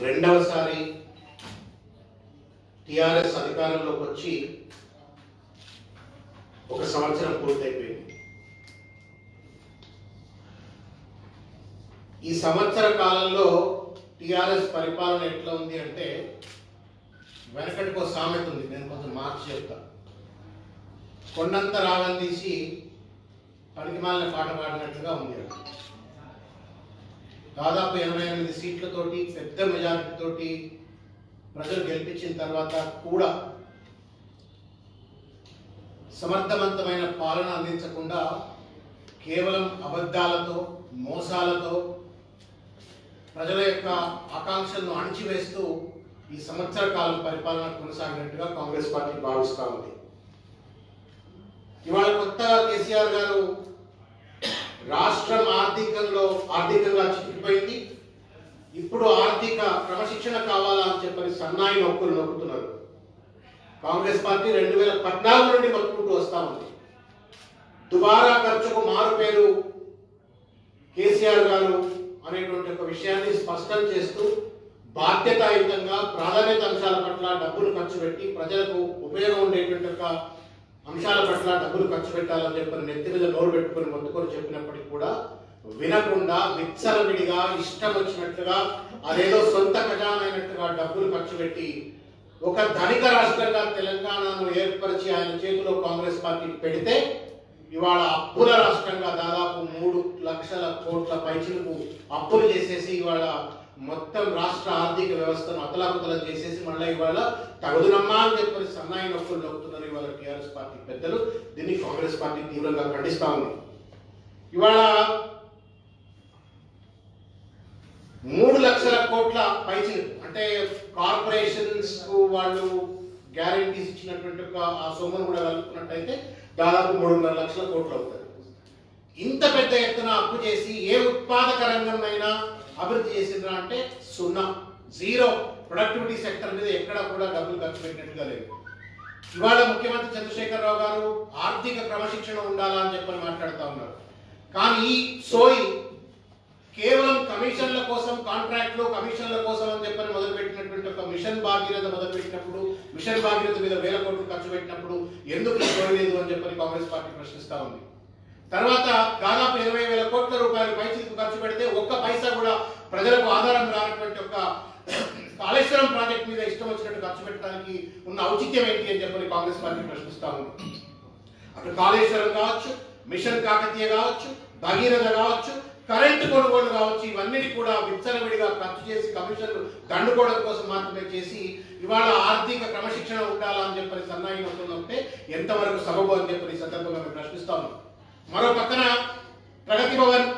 రెండవసారి టిఆర్ఎస్ అధికారంలోకి వచ్చి ఒక సంవత్సరం పూర్తయిపోయింది ఈ సంవత్సర కాలంలో టిఆర్ఎస్ పరిపాలన ఎట్లా ఉంది అంటే వెనకటికి ఒక సామెత ఉంది నేను కొంచెం మార్చి చెప్తా కొండంత రాగం తీసి పనికిమాలిన పాట పాడినట్లుగా ఉంది అది. దాదాపు ఎనభై ఎనిమిది సీట్లతోటి పెద్ద మెజారిటీ తోటి ప్రజలు గెలిపించిన తర్వాత కూడా సమర్థవంతమైన పాలన అందించకుండా కేవలం అబద్ధాలతో మోసాలతో ప్రజల యొక్క ఆకాంక్షలను అణిచివేస్తూ ఈ సంవత్సర కాలం పరిపాలన కొనసాగినట్టుగా కాంగ్రెస్ పార్టీ భావిస్తా ఉంది ఇవాళ కొత్తగా కేసీఆర్ గారు రాష్ట్రం ఆర్థికంలో ఆర్థికంగా చిక్కిపోయింది ఇప్పుడు ఆర్థిక క్రమశిక్షణ కావాలా అని చెప్పని సన్నాయి నొక్కులు నొక్కుతున్నారు కాంగ్రెస్ పార్టీ రెండు వేల పద్నాలుగు నుండి మొత్తుకుంటూ వస్తా ఉంది దుబారా ఖర్చుకు మారు పేరు కేసీఆర్ గారు అనేటువంటి ఒక విషయాన్ని స్పష్టం చేస్తూ బాధ్యతాయుతంగా ప్రాధాన్యత అంశాల పట్ల డబ్బులు ఖర్చు పెట్టి ప్రజలకు ఉపయోగం ఉండేటువంటి ఒక అంశాల పట్ల డబ్బులు ఖర్చు పెట్టాలని చెప్పని నెత్తి మీద నోరు పెట్టుకొని మొత్తుకొని చెప్పినప్పటికీ కూడా వినకుండా విచ్చలవిడిగా ఇష్టం వచ్చినట్లుగా అదేదో సొంత ఖజానైనట్టుగా డబ్బులు ఖర్చు పెట్టి ఒక ధనిక రాష్ట్రంగా తెలంగాణను ఏర్పరిచి ఆయన చేతిలో కాంగ్రెస్ పార్టీ పెడితే ఇవాళ అప్పుల రాష్ట్రంగా దాదాపు మూడు లక్షల కోట్ల పైచిలకు అప్పులు చేసేసి ఇవాళ మొత్తం రాష్ట్ర ఆర్థిక వ్యవస్థను అతలాకుతలం చేసేసి మళ్ళీ ఇవాళ తగుదునమ్మా అని చెప్పని సన్నాయి నొప్పులు నొక్కుతున్నారు ఇవాళ టీఆర్ఎస్ పార్టీ పెద్దలు దీన్ని కాంగ్రెస్ పార్టీ తీవ్రంగా ఖండిస్తా ఉంది ఇవాళ మూడు లక్షల కోట్ల పైచి అంటే కార్పొరేషన్స్ కు వాళ్ళు గ్యారంటీస్ ఇచ్చినటువంటి ఒక ఆ సొమ్మును కూడా కలుపుకున్నట్టయితే దాదాపు మూడున్నర లక్షల కోట్లు అవుతుంది ఇంత పెద్ద ఎత్తున అప్పు చేసి ఏ ఉత్పాదక రంగంలో అభివృద్ధి చేసిండ్రా అంటే సున్నా జీరో ప్రొడక్టివిటీ సెక్టర్ మీద ఎక్కడ కూడా డబ్బులు ఖర్చు పెట్టినట్టుగా లేదు ఇవాళ ముఖ్యమంత్రి చంద్రశేఖరరావు గారు ఆర్థిక క్రమశిక్షణ ఉండాలా అని చెప్పని మాట్లాడుతూ ఉన్నారు కానీ ఈ సోయి కేవలం కమిషన్ల కోసం కాంట్రాక్ట్లు కమిషన్ల కోసం అని చెప్పని మొదలుపెట్టినటువంటి ఒక మిషన్ భాగీరథ మొదలుపెట్టినప్పుడు మిషన్ భాగీరథ మీద వేల కోట్లు ఖర్చు పెట్టినప్పుడు ఎందుకు ఇది చేయలేదు అని చెప్పని కాంగ్రెస్ పార్టీ ప్రశ్నిస్తా ఉంది తర్వాత దాదాపు ఇరవై వేల కోట్ల రూపాయలు పైసలకు ఖర్చు పెడితే ఒక్క పైసా కూడా ప్రజలకు ఆధారం రానటువంటి ఒక కాళేశ్వరం ప్రాజెక్ట్ మీద ఇష్టం వచ్చినట్టు ఖర్చు పెట్టడానికి ఉన్న ఔచిత్యం ఏంటి అని చెప్పని కాంగ్రెస్ పార్టీ ప్రశ్నిస్తా ఉంది అటు కాళేశ్వరం కావచ్చు మిషన్ కాకతీయ కావచ్చు భగీరథ కావచ్చు కరెంటు కొనుగోలు కావచ్చు ఇవన్నీ కూడా విచ్చలవిడిగా ఖర్చు చేసి కమిషన్లు దండుకోవడం కోసం మాత్రమే చేసి ఇవాళ ఆర్థిక క్రమశిక్షణ ఉండాలా అని చెప్పని సన్నాయి నొక్కుంటే ఎంతవరకు సబబు అని చెప్పని ఈ సందర్భంగా మేము ప్రశ్నిస్తాము మరో పక్కన ప్రగతి భవన్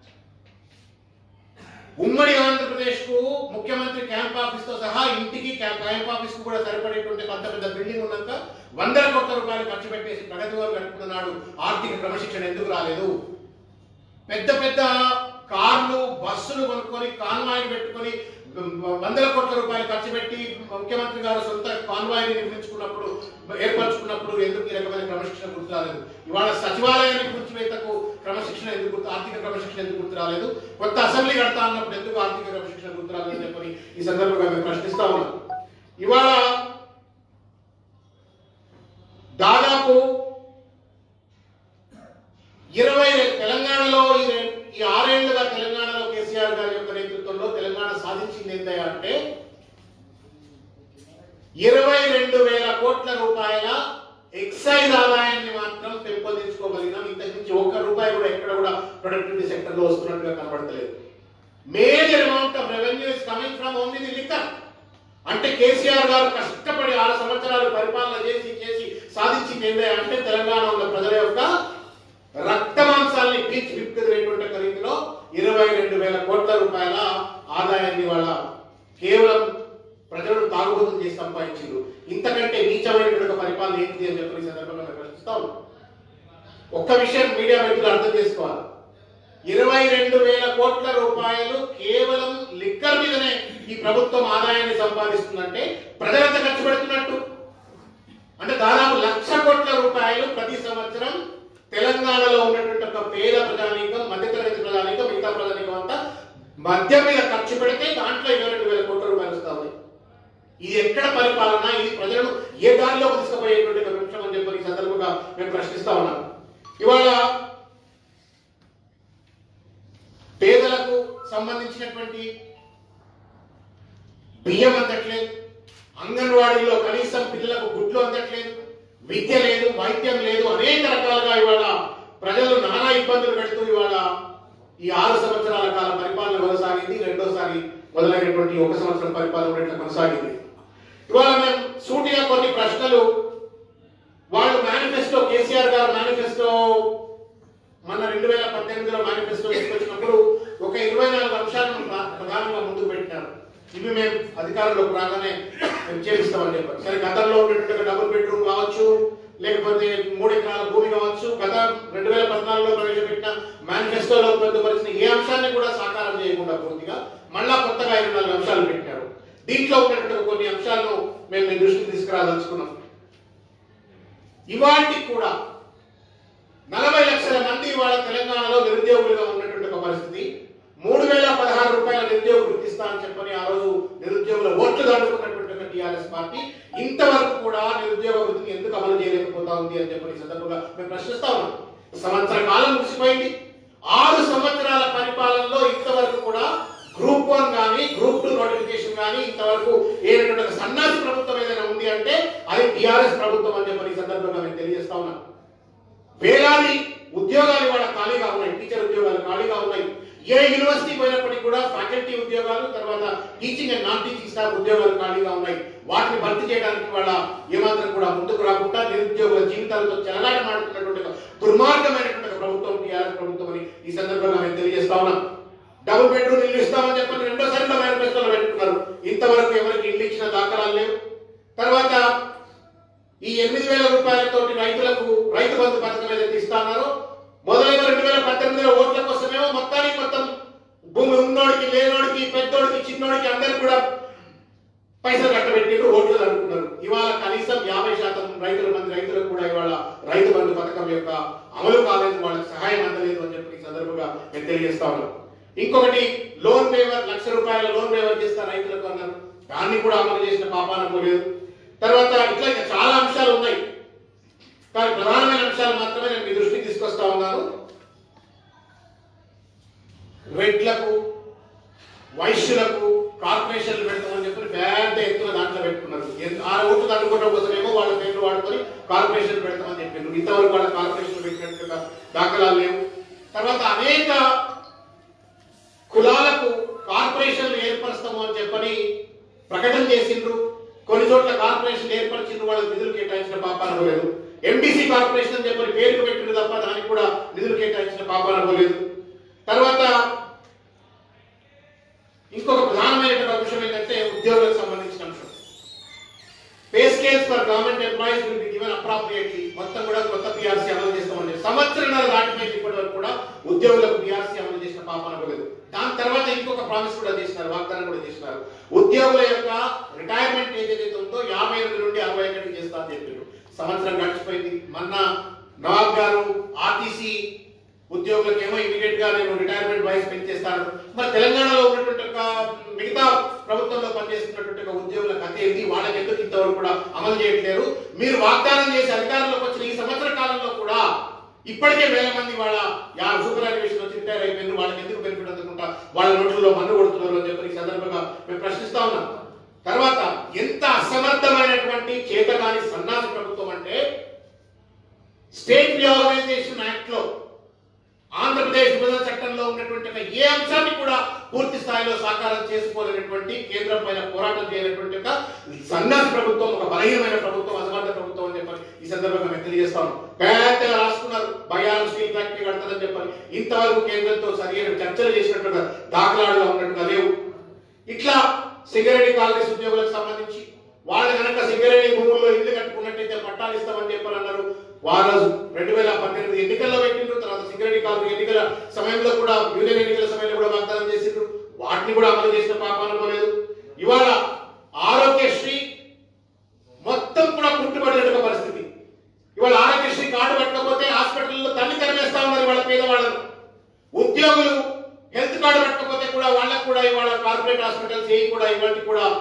ఉమ్మడి ఆంధ్రప్రదేశ్ కు ముఖ్యమంత్రి క్యాంప్ ఆఫీస్ తో సహా ఇంటికి క్యా- క్యాంప్ ఆఫీస్ కు కూడా సరిపడేటువంటి అంత పెద్ద బిల్డింగ్ ఉన్నాక వందల కోట్ల రూపాయలు ఖర్చు పెట్టేసి ప్రగతి భవన్ కట్టుకున్న నాడు ఆర్థిక క్రమశిక్షణ ఎందుకు రాలేదు పెద్ద పెద్ద కార్లు బస్సులు కొనుక్కొని కాన్వాయిలు పెట్టుకొని వందల కోట్ల రూపాయలు ఖర్చు పెట్టి ముఖ్యమంత్రి గారు సొంత కాన్వాయిని నిర్మించుకున్నప్పుడు ఏర్పరచుకున్నప్పుడు ఎందుకు ఈ రకమైన క్రమశిక్షణ గుర్తు రాలేదు ఇవాళ సచివాలయాన్ని కూర్చివేతకు క్రమశిక్షణ ఎందుకు గుర్తు ఆర్థిక క్రమశిక్షణ ఎందుకు గుర్తు రాలేదు కొత్త అసెంబ్లీ కడతా అన్నప్పుడు ఎందుకు ఆర్థిక క్రమశిక్షణ గుర్తు రాలేదని చెప్పని ఈ సందర్భంగా మేము ప్రశ్నిస్తా ఉన్నాం ఇవాళ దాదాపు ఇరవై తెలంగాణలో ఈ రె- ఈ ఆరేళ్లుగా తెలంగాణలో కేసీఆర్ గారి యొక్క నేతృత్వంలో తెలంగాణ సాధించింది ఏంటయ్యా అంటే ఇరవై రెండు వేల కోట్ల రూపాయల ఎక్సైజ్ ఆదాయాన్ని మాత్రం పెంపొందించుకోగలిగినాం ఇంతకు మించి ఒక్క రూపాయి కూడా ఎక్కడ కూడా ప్రొడక్టివిటీ సెక్టర్ లో వస్తున్నట్టుగా కనబడతలేదు major amount of revenue is coming from only the liquor అంటే కేసీఆర్ గారు కష్టపడి ఆరు సంవత్సరాలు పరిపాలన చేసి చేసి సాధించింది ఏంటంటే అంటే తెలంగాణ ఉన్న ప్రజల యొక్క రక్త మాంసాల్ని పీల్చి విప్పుకునేటువంటి ఖరీదులో ఇరవై రెండు వేల కోట్ల రూపాయల ఆదాయాన్ని వాళ్ళ కేవలం ప్రజలను తాగుబోతులు చేసి సంపాదించారు ఇంతకంటే నీచమైనటువంటి ఒక పరిపాలన ఏంటిది అని చెప్పి ఈ సందర్భంగా మేము ప్రశ్నిస్తాం ఒక్క విషయం మీడియా వ్యక్తులు అర్థం చేసుకోవాలి ఇరవై రెండు వేల కోట్ల రూపాయలు కేవలం లిక్కర్ మీదనే ఈ ప్రభుత్వం ఆదాయాన్ని సంపాదిస్తుందంటే ప్రజలంతా ఖర్చు పెడుతున్నట్టు అంటే దాదాపు లక్ష కోట్ల రూపాయలు ప్రతి సంవత్సరం తెలంగాణలో ఉన్నటువంటి ఒక పేద ప్రజానీకం మధ్యతరగతి ప్రజానీకం మిగతా ప్రజానీకం అంతా మద్యం మీద ఖర్చు పెడితే దాంట్లో ఇరవై రెండు వేల కోట్ల రూపాయలు ఇది ఎక్కడ పరిపాలన ఇది ప్రజలను ఏ దారిలోకి తీసుకుపోయేటువంటి ఒక విషయం అని చెప్పి ఈ సందర్భంగా మేము ప్రశ్నిస్తా ఉన్నాం ఇవాళ పేదలకు సంబంధించినటువంటి బియ్యం అందట్లేదు అంగన్వాడీలో కనీసం పిల్లలకు గుడ్లు అందట్లేదు విద్య లేదు వైద్యం లేదు అనేక రకాలుగా ఇవాళ ప్రజలు నానా ఇబ్బందులు పెడుతూ ఇవాళ ఈ ఆరు సంవత్సరాల కాల పరిపాలన కొనసాగింది రెండోసారి మొదలైనటువంటి ఒక సంవత్సరం పరిపాలన కూడా ఇట్లా కొనసాగింది ఇవాళ మేము సూటిగా కొన్ని ప్రశ్నలు వాళ్ళు మేనిఫెస్టో కేసీఆర్ గారు మేనిఫెస్టో మన రెండు వేల పద్దెనిమిదిలో మేనిఫెస్టో తీసుకొచ్చినప్పుడు ఒక ఇరవై నాలుగు అంశాలను ప్ర- ప్రధానంగా ముందుకు పెట్టినారు ఇవి మేము అధికారంలోకి రాగానే మేము చేపిస్తామని చెప్పారు సరే గతంలో ఉన్నటువంటి డబుల్ బెడ్రూమ్ కావచ్చు లేకపోతే మూడు ఎకరాల భూమి కావచ్చు గత రెండు వేల పద్నాలుగులో ప్రవేశపెట్టిన మేనిఫెస్టోలో పొందుపరిచిన ఏ అంశాన్ని కూడా సాకారం చేయకుండా పూర్తిగా మళ్ళా కొత్తగా ఇరవై నాలుగు అంశాలు పెట్టారు దీంట్లో ఉన్నటువంటి కొన్ని అంశాలను మేము మీ దృష్టికి తీసుకురాదలుచుకున్నాం ఇవాటికి కూడా నలభై లక్షల మంది ఇవాళ తెలంగాణలో నిరుద్యోగులుగా ఉన్నటువంటి ఒక పరిస్థితి మూడు వేల పదహారు రూపాయల నిరుద్యోగ వృత్తిస్తా అని చెప్పని ఆ రోజు నిరుద్యోగుల ఓట్లు దాడుకున్నటువంటి ఒక టీఆర్ఎస్ పార్టీ ఇంతవరకు కూడా నిరుద్యోగ వృత్తిని ఎందుకు అమలు చేయలేకపోతా ఉంది అని చెప్పని ఈ సందర్భంగా మేము ప్రశ్నిస్తా ఉన్నాం సంవత్సర కాలం ముగిసిపోయింది ఆరు సంవత్సరాల పరిపాలనలో ఇంతవరకు కూడా గ్రూప్ వన్ కానీ గ్రూప్ టూ నోటిఫికేషన్ కానీ ఇంతవరకు ఏదైనా ఒక సన్నాసి ప్రభుత్వం ఏదైనా ఉంది అంటే అది టిఆర్ఎస్ ప్రభుత్వం అని చెప్పని ఈ సందర్భంగా మేము తెలియజేస్తా ఉన్నాం వేలాది ఉద్యోగాలు ఇవాళ ఖాళీగా ఉన్నాయి టీచర్ ఉద్యోగాలు ఖాళీగా ఉన్నాయి ఏ యూనివర్సిటీ పోయినప్పటికీ కూడా ఫ్యాకల్టీ ఉద్యోగాలు తర్వాత teaching and non teaching staff ఉద్యోగాలు ఖాళీగా ఉన్నాయి వాటిని భర్తీ చేయడానికి వాళ్ళ ఏమాత్రం కూడా ముందుకు రాకుండా నిరుద్యోగుల జీవితాలతో చెలగాటమాడుతున్నటువంటి ఒక దుర్మార్గమైనటువంటి ఒక ప్రభుత్వం టీఆర్ఎస్ ప్రభుత్వం అని ఈ సందర్భంగా మేము తెలియజేస్తా ఉన్నాం డబుల్ బెడ్రూమ్ ఇల్లు ఇస్తామని చెప్పని రెండోసారి కూడా మేనిఫెస్టోలో పెట్టుకున్నారు ఇంతవరకు ఎవరికి ఇల్లు ఇచ్చిన దాఖలాలు లేవు తర్వాత ఈ ఎనిమిది వేల రూపాయలతోటి రైతులకు రైతు బంధు పథకం ఏదైతే ఇస్తానారో మొదలైన రెండు వేల పద్దెనిమిదిలో ఓట్ల కోసమేమో మొత్తానికి మొత్తం భూమి ఉన్నోడికి లేనోడికి పెద్దోడికి చిన్నోడికి అందరికి కూడా పైసలు కట్టబెట్టిండ్రు ఓట్లు అనుకున్నారు ఇవాళ కనీసం యాభై శాతం రైతుల మంది రైతులకు కూడా ఇవాళ రైతు బంధు పథకం యొక్క అమలు కాలేదు వాళ్ళకి సహాయం అందలేదు అని చెప్పి ఈ సందర్భంగా నేను తెలియజేస్తా ఉన్నాను ఇంకొకటి లోన్ పేవర్ లక్ష రూపాయల లోన్ పేవర్ చేస్తా రైతులకు అన్నారు దాన్ని కూడా అమలు చేసిన పాపాన పోలేదు తర్వాత ఇట్లా ఇంకా చాలా అంశాలు ఉన్నాయి కానీ ప్రధానమైన అంశాలు మాత్రమే నేను మీ దృష్టికి తీసుకొస్తా ఉన్నాను రెడ్లకు వైశ్యులకు కార్పొరేషన్లు పెడతామని చెప్పి పెద్ద ఎత్తున దాంట్లో పెట్టుకున్నారు ఎన్- ఆ ఓట్లు దండుకోవడం కోసమేమో వాళ్ళ పేర్లు వాడుకొని కార్పొరేషన్ పెడతామని చెప్పారు ఇంతవరకు వాళ్ళ కార్పొరేషన్ పెట్టినట్టుగా దాఖలాలు లేవు తర్వాత అనేక కులాలకు కార్పొరేషన్లు ఏర్పరుస్తాము అని చెప్పని ప్రకటన చేసిండ్రు కొన్ని చోట్ల కార్పొరేషన్ ఏర్పరిచిండ్రు వాళ్ళకి నిధులు కేటాయించిన పాపాన పోలేదు ఎంబీసీ కార్పొరేషన్ అని చెప్పని పేరుకు పెట్టిండ్రు తప్ప దానికి కూడా నిధులు కేటాయించిన పాపాన పోలేదు తర్వాత ఇంకొక ప్రధానమైనటువంటి అంశం ఏంటంటే ఉద్యోగులకు సంబంధించిన అంశం pay scales for government employees will be given appropriately మొత్తం కూడా కొత్త పిఆర్సీ అమలు చేస్తామని సంవత్సరాల దాటిపోయి ఇప్పటి వరకు కూడా ఉద్యోగులకు పిఆర్సీ అమలు చేసిన పాపన పోలేదు దాని తర్వాత ఇంకొక ప్రామిస్ కూడా చేసినారు వాగ్దానం కూడా చేసినారు ఉద్యోగుల యొక్క రిటైర్మెంట్ ఏజ్ ఏదైతే ఉందో యాభై ఎనిమిది నుండి అరవై ఒకటి చేస్తా అని చెప్పారు సంవత్సరం గడిచిపోయింది మొన్న నవాబ్ గారు ఆర్టీసీ ఉద్యోగులకు ఏమో ఇమీడియట్ గా నేను రిటైర్మెంట్ వయసు పెంచేస్తాను మరి తెలంగాణలో ఉన్నటువంటి ఒక మిగతా ప్రభుత్వంలో పనిచేస్తున్నటువంటి ఒక ఉద్యోగుల కథ ఏంటి వాళ్ళకి ఎందుకు ఇంతవరకు కూడా అమలు చేయట్లేరు మీరు వాగ్దానం చేసి అధికారంలోకి వచ్చిన ఈ సంవత్సర కాలంలో కూడా ఇప్పటికే వేల మంది వాళ్ళ యా సూపర్ అనివేషన్ వచ్చి రిటైర్ అయిపోయింది వాళ్ళకి ఎందుకు బెనిఫిట్ అందుకుంటా వాళ్ళ నోట్లలో మన్ను కొడుతున్నారు అని చెప్పి ఈ సందర్భంగా మేము ప్రశ్నిస్తా ఉన్నాం తర్వాత ఎంత అసమర్థమైనటువంటి చేతగాని సన్నాసి ప్రభుత్వం అంటే స్టేట్ రీఆర్గనైజేషన్ యాక్ట్ లో ఆంధ్రప్రదేశ్ విభజన చట్టంలో ఉన్నటువంటి ఒక ఏ అంశాన్ని కూడా పూర్తి స్థాయిలో సాకారం చేసుకోలేనటువంటి కేంద్రం పైన పోరాటం చేయనటువంటి ఒక సన్నాసి ప్రభుత్వం ఒక బలహీనమైన ప్రభుత్వం అసమర్థ ప్రభుత్వం అని చెప్పని ఈ సందర్భంగా మేము తెలియజేస్తాము పెద్దగా రాసుకున్నారు బయాన్ స్టీల్ ఫ్యాక్టరీ కడతారని చెప్పని ఇంతవరకు కేంద్రంతో సరైన చర్చలు చేసినట్టుగా దాఖలాడుగా ఉన్నట్టుగా లేవు ఇట్లా సింగరేణి కాంగ్రెస్ ఉద్యోగులకు సంబంధించి వాళ్ళు కనుక సింగరేణి భూముల్లో ఇల్లు కట్టుకున్నట్టయితే పట్టాలు ఇస్తామని చెప్పని అన్నారు వారు రెండు వేల పద్దెనిమిది ఎన్నికల్లో పెట్టిండ్రు తర్వాత సింగరేణి కాంగ్రెస్ ఎన్నికల సమయంలో కూడా యూనియన్ ఎన్నికల సమయంలో కూడా వాగ్దానం చేసిండ్రు వాటిని కూడా అమలు చేసిన పాపాన పోలేదు ఇవాళ ఆరోగ్యశ్రీ మొత్తం కూడా కుంటుపడిన పరిస్థితి ఇవాళ ఆరోగ్యశ్రీ కార్డు పెట్టకపోతే హాస్పిటల్లో తల్లి తరిమేస్తా ఉన్నారు ఇవాళ పేదవాళ్ళను ఉద్యోగులు హెల్త్ కార్డు పెట్టకపోతే కూడా వాళ్ళకు కూడా ఇవాళ కార్పొరేట్ హాస్పిటల్స్ ఏవి కూడా ఇవాళ కూడా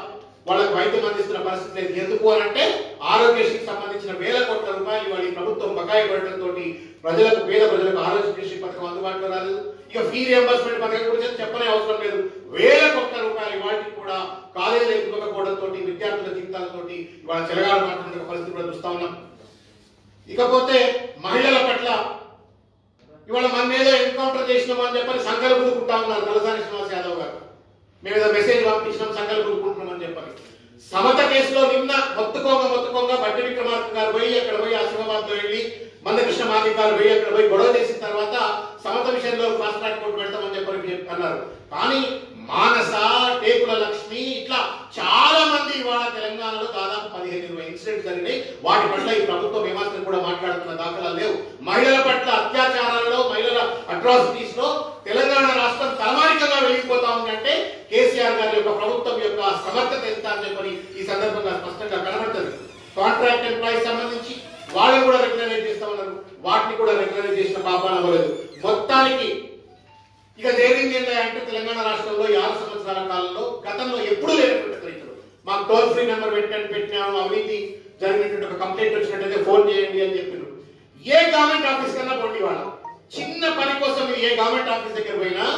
వాళ్ళకి వైద్యం అందిస్తున్న పరిస్థితి లేదు ఎందుకు అని అంటే ఆరోగ్యశ్రీకి సంబంధించిన వేల కోట్ల రూపాయలు ఇవాళ ఈ ప్రభుత్వం బకాయి పడటంతో ప్రజలకు పేద ప్రజలకు ఆరోగ్యశ్రీ పథకం అందుబాటులో రాలేదు ఇక ఫీ రియంబర్స్మెంట్ పథకం గురించి చెప్పనే అవసరం లేదు వేల కోట్ల రూపాయలు వాటికి కూడా కాలేజీలు ఇవ్వకపోవడంతో విద్యార్థుల జీవితాలతోటి ఇవాళ చెలగాడు మాట్లాడుతున్న పరిస్థితి కూడా చూస్తా ఉన్నాం ఇకపోతే మహిళల పట్ల ఇవాళ మన ఏదో ఎన్కౌంటర్ చేసినాం అని చెప్పని సంకల్ప గురుకుంటా ఉన్నారు తలసాని శ్రీనివాస్ యాదవ్ గారు మేము ఏదో మెసేజ్ పంపించినాం సంకల్ప గురుకుంటున్నాం అని చెప్పని సమత కేసులో నిన్న మొత్తుకోంగ మొత్తుకోంగ బట్టి విక్రమార్క గారు పోయి అక్కడ పోయి ఆసిఫాబాద్ లో వెళ్ళి మందకృష్ణ మాది గారు పోయి అక్కడ పోయి గొడవ చేసిన తర్వాత సమత విషయంలో ఫాస్ట్ ట్రాక్ కోర్టు పెడతామని చెప్పని చెప్పి అన్నారు కానీ మానస టేకుల లక్ష్మి ఇట్లా చాలా మంది ఇవాళ తెలంగాణలో దాదాపు పదిహేను ఇరవై ఇన్సిడెంట్స్ జరిగినాయి వాటి పట్ల ఈ ప్రభుత్వం ఏమాత్రం కూడా మాట్లాడుతున్న దాఖలాలు లేవు మహిళల పట్ల అత్యాచారాలలో మహిళల అట్రాసిటీస్ లో తెలంగాణ రాష్ట్రం తలమానికంగా వెలిగిపోతా ఉందంటే కేసీఆర్ గారి యొక్క ప్రభుత్వం యొక్క సమర్థత ఎంత అని చెప్పని ఈ సందర్భంగా స్పష్టంగా కనబడుతుంది కాంట్రాక్ట్ ఎంప్లాయీస్ సంబంధించి వాళ్ళని కూడా రెగ్యులరైజ్ చేస్తా ఉన్నారు వాటిని కూడా రెగ్యులరైజ్ చేసిన పాపాన అవ్వలేదు మొత్తానికి ఇక జరిగింది ఏంటంటే తెలంగాణ రాష్ట్రంలో ఈ ఆరు సంవత్సరాల కాలంలో గతంలో ఎప్పుడూ లేనటువంటి రైతులు మాకు టోల్ ఫ్రీ నెంబర్ పెట్టండి పెట్టినాము అవినీతి జరిగినటువంటి ఒక కంప్లైంట్ వచ్చినట్టయితే ఫోన్ చేయండి అని చెప్పినారు ఏ గవర్నమెంట్ ఆఫీస్ కన్నా పోండి వాళ్ళ చిన్న పని కోసం మీరు ఏ గవర్నమెంట్ ఆఫీస్ దగ్గర పోయినా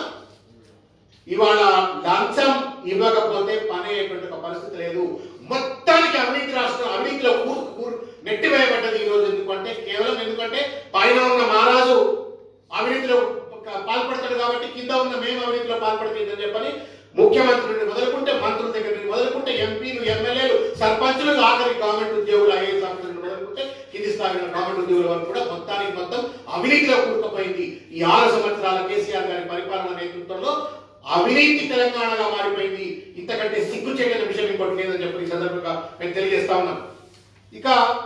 ఇవాళ లంచం ఇవ్వకపోతే పని అయ్యేటువంటి ఒక పరిస్థితి లేదు మొత్తానికి అవినీతి రాష్ట్రం అవినీతిలో కూరు కూరు నెట్టివేయబడ్డది ఈ రోజు ఎందుకంటే కేవలం ఎందుకంటే పైన ఉన్న మహారాజు అవినీతిలో ఒక పాల్పడతాడు కాబట్టి కింద ఉన్న మేము అవినీతిలో పాల్పడుతుందని చెప్పని ముఖ్యమంత్రి నుండి మొదలుకుంటే మంత్రుల దగ్గర నుండి మొదలుకుంటే ఎంపీలు ఎమ్మెల్యేలు సర్పంచులు ఆఖరి గవర్నమెంట్ ఉద్యోగులు ఐఏఎస్ ఆఫీసర్లు నుండి మొదలుకుంటే కింది స్థాయి ఉన్న గవర్నమెంట్ ఉద్యోగుల వరకు కూడా మొత్తానికి మొత్తం అవినీతిలో కూరుకుపోయింది ఈ ఆరు సంవత్సరాల కేసీఆర్ గారి పరిపాలన నేతృత్వంలో అవినీతి తెలంగాణగా మారిపోయింది ఇంతకంటే సిగ్గు చేయని విషయం ఇంకోటి లేదని చెప్పి ఈ సందర్భంగా మేము తెలియజేస్తా ఉన్నాం ఇక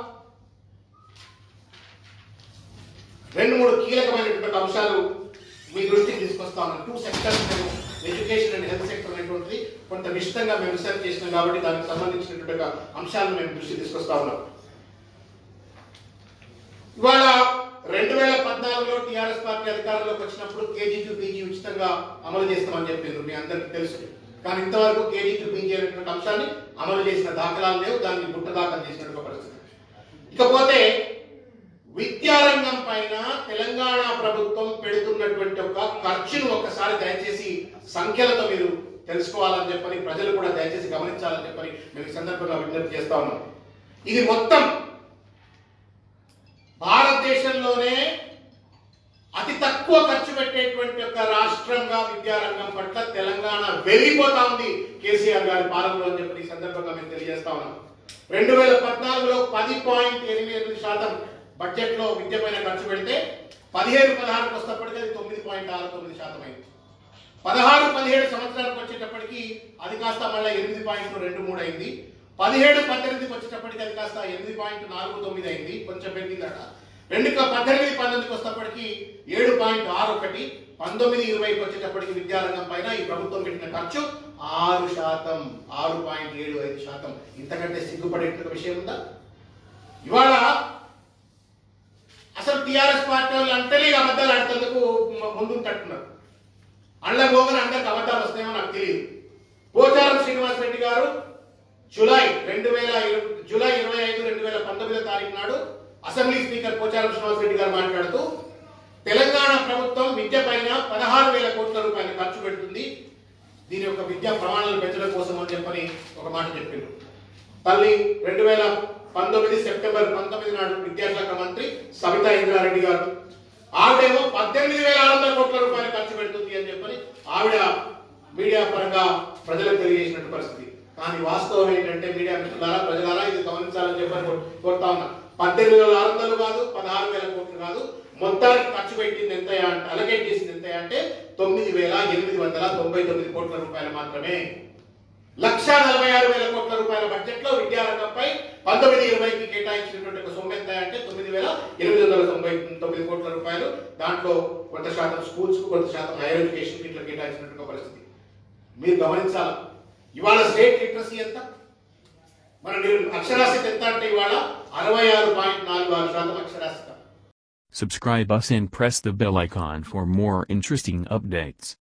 రెండు మూడు కీలకమైనటువంటి అంశాలు మీ దృష్టికి తీసుకొస్తా ఉన్నాను టూ సెక్టర్స్ మేము ఎడ్యుకేషన్ అండ్ హెల్త్ సెక్టర్ అనేటువంటిది కొంత నిశ్చితంగా మేము రీసెర్చ్ చేసినాం కాబట్టి దానికి సంబంధించినటువంటి ఒక అంశాలను మేము దృష్టి తీసుకొస్తా ఉన్నాం ఇవాళ రెండు వేల పద్నాలుగులో టీఆర్ఎస్ పార్టీ అధికారంలోకి వచ్చినప్పుడు కేజీ టు పీజీ ఉచితంగా అమలు చేస్తామని చెప్పిండ్రు మీ అందరికీ తెలుసు కానీ ఇంతవరకు కేజీ టు పీజీ అనేటువంటి అంశాన్ని అమలు చేసిన దాఖలాలు లేవు దాన్ని గుట్ట దాఖలు చేసినటువంటి పరిస్థితి ఇకపోతే విద్యారంగం పైన తెలంగాణ ప్రభుత్వం పెడుతున్నటువంటి ఒక ఖర్చును ఒక్కసారి దయచేసి సంఖ్యలతో మీరు తెలుసుకోవాలని చెప్పని ప్రజలు కూడా దయచేసి గమనించాలని చెప్పని మేము ఈ సందర్భంగా విజ్ఞప్తి చేస్తా ఉన్నాం ఇది మొత్తం భారతదేశంలోనే అతి తక్కువ ఖర్చు పెట్టేటువంటి ఒక రాష్ట్రంగా విద్యారంగం పట్ల తెలంగాణ వెళ్ళిపోతా ఉంది కేసీఆర్ గారి పాలనలో అని చెప్పి ఈ సందర్భంగా మేము తెలియజేస్తా ఉన్నాం రెండు వేల పద్నాలుగులో పది పాయింట్ ఎనిమిది ఎనిమిది శాతం బడ్జెట్ లో విద్య పైన ఖర్చు పెడితే పదిహేను పదహారుకి వస్తప్పటికీ అది తొమ్మిది పాయింట్ ఆరు తొమ్మిది శాతం అయింది పదహారు పదిహేడు సంవత్సరాలకు వచ్చేటప్పటికి అది కాస్త మళ్ళీ ఎనిమిది పాయింట్ రెండు మూడు అయింది పదిహేడు పద్దెనిమిదికి వచ్చేటప్పటికి అది కాస్త ఎనిమిది పాయింట్ నాలుగు తొమ్మిది అయింది కొంచెం పెరిగిందట రెండు క- పద్దెనిమిది పంతొమ్మిదికి వచ్చేటప్పటికి ఏడు పాయింట్ ఆరు ఒకటి పంతొమ్మిది ఇరవైకి వచ్చేటప్పటికి విద్యారంగం పైన ఈ ప్రభుత్వం పెట్టిన ఖర్చు ఆరు శాతం ఆరు పాయింట్ ఏడు ఐదు శాతం ఇంతకంటే సిగ్గుపడేటువంటి విషయం ఉందా ఇవాళ అసలు టిఆర్ఎస్ పార్టీ వాళ్ళు అంటేనే ఈ అబద్ధాలు ఆడుతందుకు ముందుంటట్టున్నారు అండ్ల పోగానే అందరికి అబద్ధాలు వస్తాయేమో నాకు తెలియదు పోచారం శ్రీనివాస్ రెడ్డి గారు జూలై రెండు వేల ఇరవై జూలై ఇరవై ఐదు రెండు వేల పంతొమ్మిదో తారీఖు నాడు అసెంబ్లీ స్పీకర్ పోచారం శ్రీనివాస్ రెడ్డి గారు మాట్లాడుతూ తెలంగాణ ప్రభుత్వం విద్య పైన పదహారు వేల కోట్ల రూపాయలు ఖర్చు పెడుతుంది దీని యొక్క విద్యా ప్రమాణాలు పెంచడం కోసం అని చెప్పని ఒక మాట చెప్పిండ్రు తల్లి రెండు వేల పంతొమ్మిది సెప్టెంబర్ పంతొమ్మిది నాడు విద్యాశాఖ మంత్రి సవితా ఇంద్రారెడ్డి గారు ఆవిడేమో పద్దెనిమిది వేల ఆరు వందల కోట్ల రూపాయలు ఖర్చు పెడుతుంది అని చెప్పని ఆవిడ మీడియా పరంగా ప్రజలకు తెలియజేసినట్టు పరిస్థితి కానీ వాస్తవం ఏంటంటే మీడియా మిత్రులారా ప్రజలారా ఇది గమనించాలని చెప్పని కోరు- కోరుతా ఉన్నా పద్దెనిమిది వేల ఆరు వందలు కాదు పదహారు వేల కోట్లు కాదు మొత్తానికి ఖర్చు పెట్టింది ఎంత అంటే అలకేట్ చేసింది ఎంత అంటే తొమ్మిది వేల ఎనిమిది వందల తొంభై తొమ్మిది కోట్ల రూపాయలు మాత్రమే లక్ష నలభై ఆరు వేల కోట్ల రూపాయల బడ్జెట్ లో విద్యారంగంపై పంతొమ్మిది ఇరవైకి కేటాయించినటువంటి ఒక సొమ్ము ఎంత అంటే తొమ్మిది వేల ఎనిమిది వందల తొంభై తొమ్మిది కోట్ల రూపాయలు దాంట్లో కొంత శాతం స్కూల్స్ కు కొంత శాతం హైయర్ ఎడ్యుకేషన్ ఇట్లా కేటాయించినటువంటి ఒక పరిస్థితి మీరు గమనించాలి ఇవాళ స్టేట్ లిటరసీ ఎంత మన నిర్- అక్షరాస్యత ఎంత అంటే ఇవాళ అరవై ఆరు పాయింట్ నాలుగు ఆరు శాతం అక్షరాస్యత Subscribe us and press the bell icon for more interesting updates.